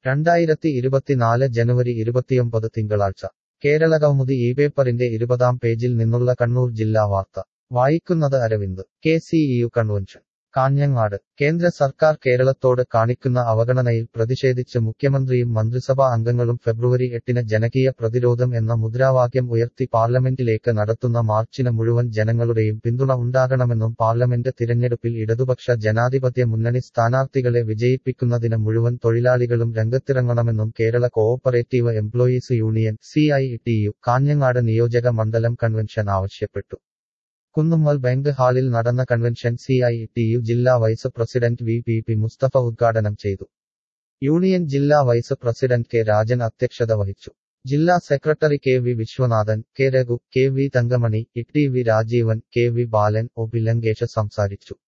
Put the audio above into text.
രണ്ടായിരത്തി ഇരുപത്തിനാല് ജനുവരി ഇരുപത്തിയൊമ്പത് തിങ്കളാഴ്ച കേരളകൗമുദി ഈ പേപ്പറിന്റെ ഇരുപതാം പേജിൽ നിന്നുള്ള കണ്ണൂർ ജില്ലാ വാർത്ത വായിക്കുന്നത് അരവിന്ദ് കെ സി ഇയു കൺവെൻഷൻ കാഞ്ഞങ്ങാട് കേന്ദ്ര സർക്കാർ കേരളത്തോട് കാണിക്കുന്ന അവഗണനയിൽ പ്രതിഷേധിച്ച് മുഖ്യമന്ത്രിയും മന്ത്രിസഭാ അംഗങ്ങളും ഫെബ്രുവരി എട്ടിന് ജനകീയ പ്രതിരോധം എന്ന മുദ്രാവാക്യം ഉയർത്തി പാർലമെന്റിലേക്ക് നടത്തുന്ന മാർച്ചിന് മുഴുവൻ ജനങ്ങളുടെയും പിന്തുണ ഉണ്ടാകണമെന്നും പാർലമെന്റ് തിരഞ്ഞെടുപ്പിൽ ഇടതുപക്ഷ ജനാധിപത്യ മുന്നണി സ്ഥാനാർത്ഥികളെ വിജയിപ്പിക്കുന്നതിന് മുഴുവൻ തൊഴിലാളികളും രംഗത്തിറങ്ങണമെന്നും Kerala cooperative employees union C I T U Kanhangad നിയോജക മണ്ഡലം കൺവെൻഷൻ ആവശ്യപ്പെട്ടു കുന്നുമ്മൽ ബാങ്ക് ഹാളിൽ നടന്ന convention C I T U ജില്ലാ vice president V P P Mustafa ഉദ്ഘാടനം ചെയ്തു യൂണിയൻ ജില്ലാ വൈസ് പ്രസിഡന്റ് കെ രാജൻ അധ്യക്ഷത വഹിച്ചു ജില്ലാ secretary K V Viswanathan K Raghu K V Thankamani E T V Rajeevan K V Balan O B Lankesh സംസാരിച്ചു